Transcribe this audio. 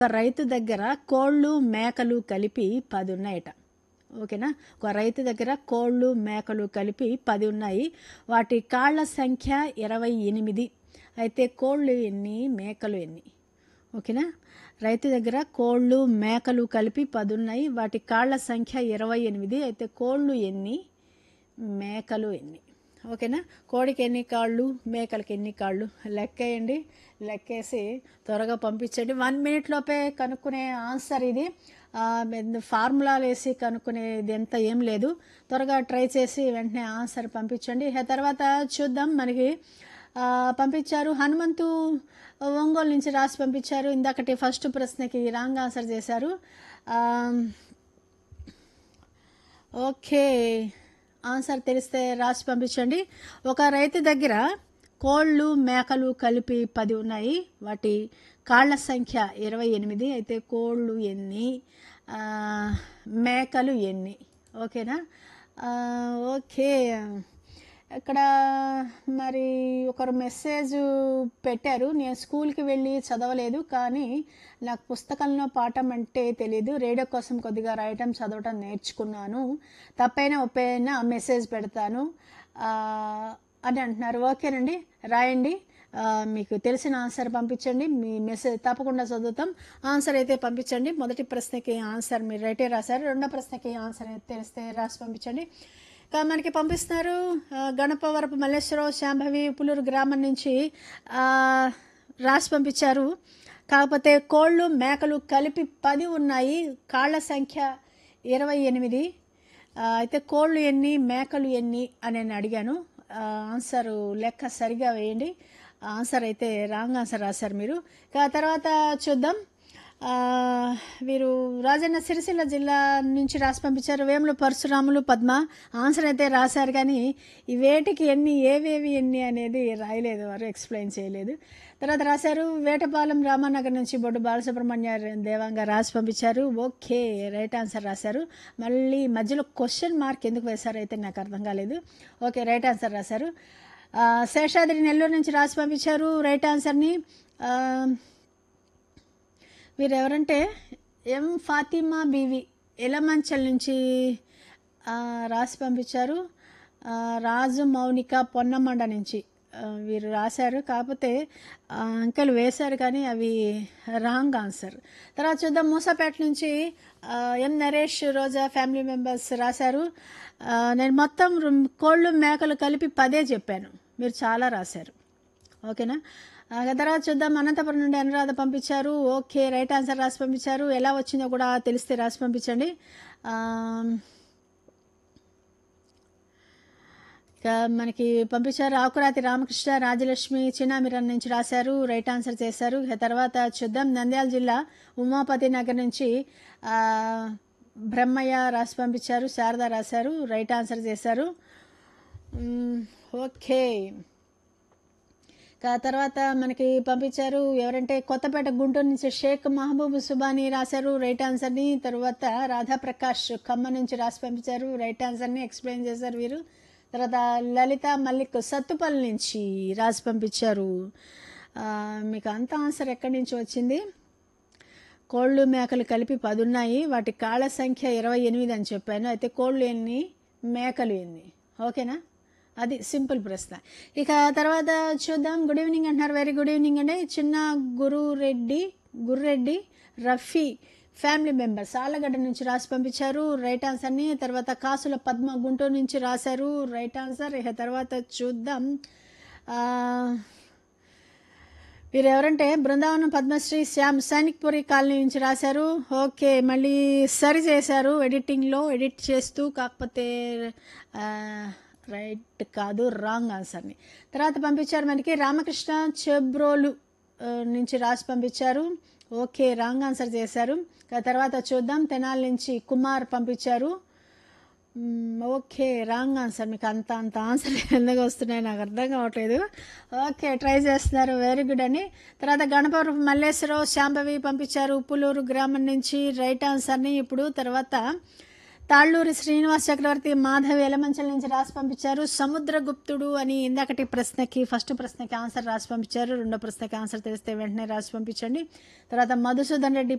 ఒక రైతు దగ్గర కోళ్ళు మేకలు కలిపి పది ఉన్నాయట ఓకేనా ఒక రైతు దగ్గర కోళ్ళు మేకలు కలిపి పది ఉన్నాయి వాటి కాళ్ళ సంఖ్య ఇరవై ఎనిమిది అయితే కోళ్ళు ఎన్ని మేకలు ఎన్ని ఓకేనా రైతు దగ్గర కోళ్ళు మేకలు కలిపి పది ఉన్నాయి వాటి కాళ్ళ సంఖ్య ఇరవై ఎనిమిది అయితే కోళ్ళు ఎన్ని మేకలు ఎన్ని ఓకేనా కోడికి ఎన్ని కాళ్ళు మేకలకి ఎన్ని కాళ్ళు లెక్కేయండి లెక్కేసి త్వరగా పంపించండి వన్ మినిట్ లోపే కనుక్కునే ఆన్సర్ ఇది ఆ, మె- ఫార్ములాలు వేసి కనుక్కునేది ఎంత ఏం లేదు త్వరగా ట్రై చేసి వెంటనే ఆన్సర్ పంపించండి ఆ తర్వాత చూద్దాం మనకి ఆ, పంపించారు హనుమంతు ఒంగోలు నుంచి రాసి పంపించారు ఇందాకటి ఫస్ట్ ప్రశ్నకి రాంగ్ ఆన్సర్ చేశారు ఆ, ఓకే ఆన్సర్ తెలిస్తే రాసి పంపించండి ఒక రైతు దగ్గర కోళ్ళు మేకలు కలిపి పది ఉన్నాయి వాటి కాళ్ళ సంఖ్య ఇరవై ఎనిమిది అయితే కోళ్ళు ఎన్ని ఆ, మేకలు ఎన్ని ఓకేనా ఆ, ఓకే ఇక్కడ మరి ఒకరు మెసేజ్ పెట్టారు నేను స్కూల్కి వెళ్ళి చదవలేదు కానీ నాకు పుస్తకంలో పాఠం అంటే తెలియదు రేడియో కోసం కొద్దిగా రాయటం చదవటం నేర్చుకున్నాను తప్పైనా ఒప్పైనా మెసేజ్ పెడతాను ఆ, అని అంటున్నారు ఓకేనండి రాయండి ఆ, మీకు తెలిసిన ఆన్సర్ పంపించండి మీ మెసేజ్ తప్పకుండా చదువుతాం ఆన్సర్ అయితే పంపించండి మొదటి ప్రశ్నకి ఆన్సర్ మీరు రైటే రాశారు రెండో ప్రశ్నకి ఆన్సర్ అయితే తెలిస్తే రాసి పంపించండి ఇంకా మనకి పంపిస్తున్నారు ఆ, గణపవరపు మల్లేశ్వరరావు శాంభవి పులూరు గ్రామం నుంచి ఆ, రాసి పంపించారు కాకపోతే కోళ్ళు మేకలు కలిపి పది ఉన్నాయి కాళ్ళ సంఖ్య ఇరవై ఎనిమిది ఆ, అయితే కోళ్ళు ఎన్ని మేకలు ఎన్ని అని నేను అడిగాను ఆ, ఆన్సర్ లెక్క సరిగా వేయండి ఆన్సర్ అయితే రాంగ్ ఆన్సర్ రాశారు మీరు ఇక తర్వాత చూద్దాం ఆ, వీరు రాజన్న సిరిసిల్ల జిల్లా నుంచి రాసి పంపించారు వేములు పరశురాములు పద్మ ఆన్సర్ అయితే రాశారు కానీ ఈ వేటికి ఎన్ని ఏవేవి ఎన్ని అనేది రాయలేదు వారు ఎక్స్ప్లెయిన్ చేయలేదు తర్వాత రాశారు వేటపాలెం రామానగర్ నుంచి బొడ్డు బాలసుబ్రహ్మణ్య దేవంగా రాసి పంపించారు ఓకే రైట్ ఆన్సర్ రాశారు మళ్ళీ మధ్యలో క్వశ్చన్ మార్క్ ఎందుకు వేశారు అయితే నాకు అర్థం కాలేదు ఓకే రైట్ ఆన్సర్ రాశారు ఆ, శేషాద్రి నెల్లూరు నుంచి రాసి పంపించారు రైట్ ఆన్సర్ని ఆ, వీరు ఎవరంటే ఎం ఫాతిమా బీవి ఎలమంచల్ నుంచి ఆ, రాసి పంపించారు ఆ, రాజు మౌనిక పొన్నమండ నుంచి ఆ, వీరు రాశారు కాకపోతే ఆ, అంకెలు వేశారు కానీ అవి రాంగ్ ఆన్సర్ తర్వాత చూద్దాం మూసాపేట నుంచి ఆ, M Naresh Roja family members రాశారు ఆ, నేను మొత్తం రు- కోళ్ళు మేకలు కలిపి పదే చెప్పాను మీరు చాలా రాశారు ఓకేనా ఆ తర్వాత చూద్దాం అనంతపురం నుండి అనురాధ పంపించారు ఓకే రైట్ ఆన్సర్ రాసి పంపించారు ఎలా వచ్చిందో కూడా తెలిస్తే రాసి పంపించండి ఆ, ఇక మనకి పంపించారు ఆకురాతి రామకృష్ణ రాజలక్ష్మి చిన్నామిరన్ నుంచి రాశారు రైట్ ఆన్సర్ చేశారు ఇక తర్వాత చూద్దాం నంద్యాల జిల్లా ఉమాపతి నగర్ నుంచి ఆ, బ్రహ్మయ్య రాసి పంపించారు శారద రాశారు రైట్ ఆన్సర్ చేశారు మ్, ఓకే ఇక తర్వాత మనకి పంపించారు ఎవరంటే కొత్తపేట గుంటూరు నుంచి షేక్ మహబూబ్ సుబానీ రాశారు రైట్ ఆన్సర్ని తర్వాత రాధాప్రకాష్ ఖమ్మ నుంచి రాసి పంపించారు రైట్ ఆన్సర్ని ఎక్స్ప్లెయిన్ చేశారు వీరు తర్వాత లలిత మల్లిక్ సత్తుపల్లి నుంచి రాసి పంపించారు ఆ, మీకు అంత ఆన్సర్ ఎక్కడి నుంచి వచ్చింది కోళ్ళు మేకలు కలిపి పది ఉన్నాయి వాటి కాళ్ళ సంఖ్య ఇరవై ఎనిమిది అని చెప్పాను అయితే కోళ్ళు ఎన్ని మేకలు ఎన్ని ఓకేనా అది సింపుల్ ప్రశ్న ఇక తర్వాత చూద్దాం గుడ్ ఈవినింగ్ అంటున్నారు వెరీ గుడ్ ఈవినింగ్ అండి చిన్న గురురెడ్డి గుర్రెడ్డి రఫీ ఫ్యామిలీ మెంబర్స్ ఆళ్ళగడ్డ నుంచి రాసి పంపించారు రైట్ ఆన్సర్ని తర్వాత కాసుల పద్మ గుంటూరు నుంచి రాశారు రైట్ ఆన్సర్ ఇక తర్వాత చూద్దాం ఆ, వీరు ఎవరంటే బృందావనం పద్మశ్రీ శ్యామ్ సైనిక్పురి కాలనీ నుంచి రాశారు ఓకే మళ్ళీ సరి చేశారు ఎడిటింగ్లో ఎడిట్ చేస్తూ కాకపోతే ఆ, రైట్ కాదు రాంగ్ ఆన్సర్ని తర్వాత పంపించారు మనకి రామకృష్ణ చెబ్రోలు ఆ, నుంచి రాసి పంపించారు ఓకే రాంగ్ ఆన్సర్ చేశారు ఆ తర్వాత చూద్దాం తెనాలి నుంచి కుమార్ పంపించారు మ్మ్, ఓకే రాంగ్ ఆన్సర్ మీకు అంత అంత ఆన్సర్ ఎందుకు వస్తున్నాయి నాకు అర్థం కావట్లేదు ఓకే ట్రై చేస్తున్నారు వెరీ గుడ్ అని తర్వాత గణపవరం మల్లేశ్వరరావు శాంభవి పంపించారు ఉప్పులూరు గ్రామం నుంచి రైట్ ఆన్సర్ని ఇప్పుడు తర్వాత తాళ్ళూరి శ్రీనివాస్ చక్రవర్తి మాధవి ఎలమంచల నుంచి రాసి పంపించారు సముద్రగుప్తుడు అని ఇందాకటి ప్రశ్నకి ఫస్ట్ ప్రశ్నకి ఆన్సర్ రాసి పంపించారు రెండో ప్రశ్నకి ఆన్సర్ తెలిస్తే వెంటనే రాసి పంపించండి తర్వాత మధుసూదన్ రెడ్డి